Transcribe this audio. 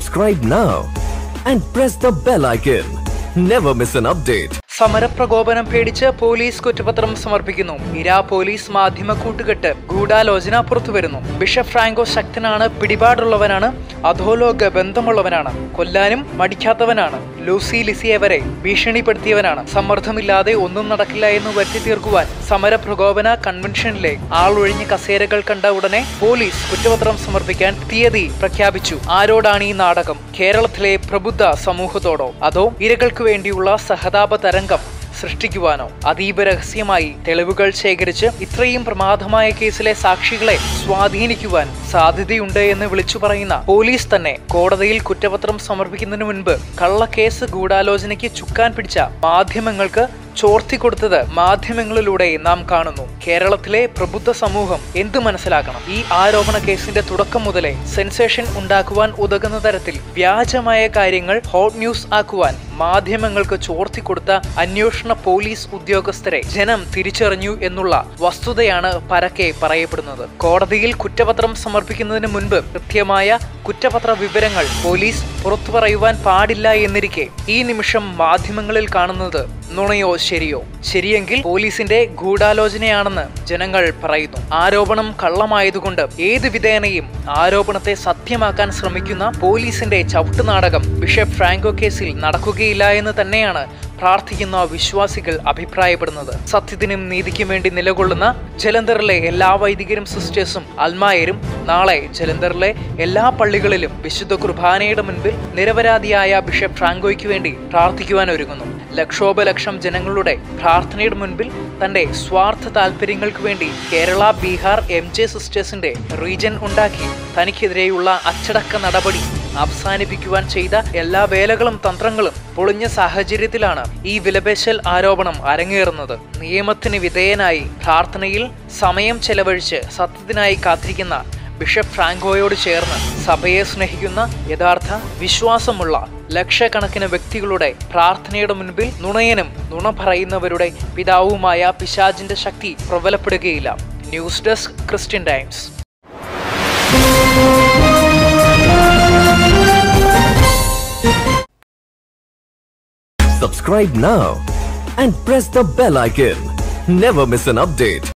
Subscribe now and press the bell icon. Never miss an update. സമരപ്രകോപനം പേടിച്ച് police കുറ്റപത്രം സമർപ്പിക്കുന്നു Ira police മാധ്യമ കൂട്ടുകെട്ട് ഗൂഢാലോചന പുറത്തുവരുന്നു ബിഷപ്പ് ഫ്രാങ്കോ ശക്തനാണ് പിടിപാടുള്ളവനാണ് അധോലോക ബന്ധമുള്ളവനാണ് കൊല്ലാനും മടിക്കാത്തവനാണ് ലൂസി ലിസിയെ വരെ ഭീഷണിപ്പെടുത്തിയവനാണ് സമ്മർദ്ദമില്ലാതെ ഒന്നും നടക്കില്ല എന്ന് വരുത്തി തീർക്കുവാൻ സമരപ്രകോപന കൺവെൻഷനിലെ ആളൊഴിഞ്ഞ കസേരകൾ കണ്ട ഉടനെ പോലീസ് കുറ്റപത്രം സമർപ്പിക്കാൻ തീയതി പ്രഖ്യാപിച്ചു ആരോടാണ് ഈ നാടകം കേരളത്തിലെ പ്രബുദ്ധ സമൂഹത്തോടോ അതോ ഇരകൾക്ക് വേണ്ടിയുള്ള സഹതാപ തരംഗം സൃഷ്ടിക്കുവാനോ അതീവ രഹസ്യമായി തെളിവുകൾ ശേഖരിച്ച് ഇത്രയും പ്രമാദമായ കേസിലെ സാക്ഷികളെ സ്വാധീനിക്കുവാൻ സാധ്യതയുണ്ട് എന്ന് വിളിച്ചു പറയുന്ന പോലീസ് തന്നെ കോടതിയിൽ കുറ്റപത്രം സമർപ്പിക്കുന്നതിന് മുൻപ് കള്ളക്കേസ് ഗൂഢാലോചനയ്ക്ക് ചുക്കാൻ പിടിച്ച മാധ്യമങ്ങൾക്ക് ചോർത്തിക്കൊടുത്തത് മാധ്യമങ്ങളിലൂടെ നാം കാണുന്നു കേരളത്തിലെ പ്രബുദ്ധ സമൂഹം എന്ത് മനസ്സിലാക്കണം ഈ ആരോപണ കേസിന്റെ തുടക്കം മുതലേ സെൻസേഷൻ ഉണ്ടാക്കുവാൻ ഉതകുന്ന തരത്തിൽ വ്യാജമായ കാര്യങ്ങൾ ഹോട്ട് ന്യൂസ് ആക്കുവാൻ മാധ്യമങ്ങൾക്ക് ചോർത്തിക്കൊടുത്ത അന്വേഷണ പോലീസ് ഉദ്യോഗസ്ഥരെ ജനം തിരിച്ചറിഞ്ഞു എന്നുള്ള വസ്തുതയാണ് പരക്കെ പറയപ്പെടുന്നത് കോടതിയിൽ കുറ്റപത്രം സമർപ്പിക്കുന്നതിന് മുൻപ് കൃത്യമായ കുറ്റപത്ര വിവരങ്ങൾ പോലീസ് പുറത്തു പറയുവാൻ പാടില്ല എന്നിരിക്കെ ഈ നിമിഷം മാധ്യമങ്ങളിൽ കാണുന്നത് നുണയോ ശരിയോ ശരിയെങ്കിൽ പോലീസിന്റെ ഗൂഢാലോചനയാണെന്ന് ജനങ്ങൾ പറയുന്നു ആരോപണം കള്ളമായതുകൊണ്ട് ഏത് വിധേനയും ആരോപണത്തെ സത്യമാക്കാൻ ശ്രമിക്കുന്ന പോലീസിന്റെ ചവിട്ടുനാടകം ബിഷപ്പ് ഫ്രാങ്കോ കേസിൽ നടക്കുകയില്ല എന്ന് തന്നെയാണ് പ്രാർത്ഥിക്കുന്ന വിശ്വാസികൾ അഭിപ്രായപ്പെടുന്നത് സത്യത്തിനും നീതിക്കും വേണ്ടി നിലകൊള്ളുന്ന ജലന്ധറിലെ എല്ലാ വൈദികരും സിസ്റ്റേഴ്സും അൽമായരും നാളെ ജലന്ധറിലെ എല്ലാ പള്ളികളിലും വിശുദ്ധ കുർബാനയുടെ മുൻപിൽ നിരപരാധിയായ ബിഷപ്പ് ഫ്രാങ്കോയ്ക്ക് വേണ്ടി പ്രാർത്ഥിക്കുവാൻ ഒരുങ്ങുന്നു ലക്ഷോപലക്ഷം ജനങ്ങളുടെ പ്രാർത്ഥനയുടെ മുൻപിൽ തന്റെ സ്വാർത്ഥ താല്പര്യങ്ങൾക്ക് വേണ്ടി കേരള ബീഹാർ എം ജെ സിസ്റ്റേഴ്സിന്റെ റീജൻ ഉണ്ടാക്കി തനിക്കെതിരെയുള്ള അച്ചടക്ക നടപടി അവസാനിപ്പിക്കുവാൻ ചെയ്ത എല്ലാ വേലകളും തന്ത്രങ്ങളും പൊളിഞ്ഞ സാഹചര്യത്തിലാണ് ഈ വിലപേശൽ ആരോപണം അരങ്ങേറുന്നത് നിയമത്തിന് വിധേയനായി പ്രാർത്ഥനയിൽ സമയം ചെലവഴിച്ച് സത്യത്തിനായി കാത്തിരിക്കുന്ന ബിഷപ്പ് ഫ്രാങ്കോയോട് ചേർന്ന് സഭയെ സ്നേഹിക്കുന്ന യഥാർത്ഥ വിശ്വാസമുള്ള ലക്ഷക്കണക്കിന് വ്യക്തികളുടെ പ്രാർത്ഥനയുടെ മുൻപിൽ നുണയനും നുണ പറയുന്നവരുടെ പിതാവുമായ പിശാജിന്റെ ശക്തി പ്രബലപ്പെടുകയില്ല news desk Christian Times Subscribe now and press the bell icon. Never miss an update.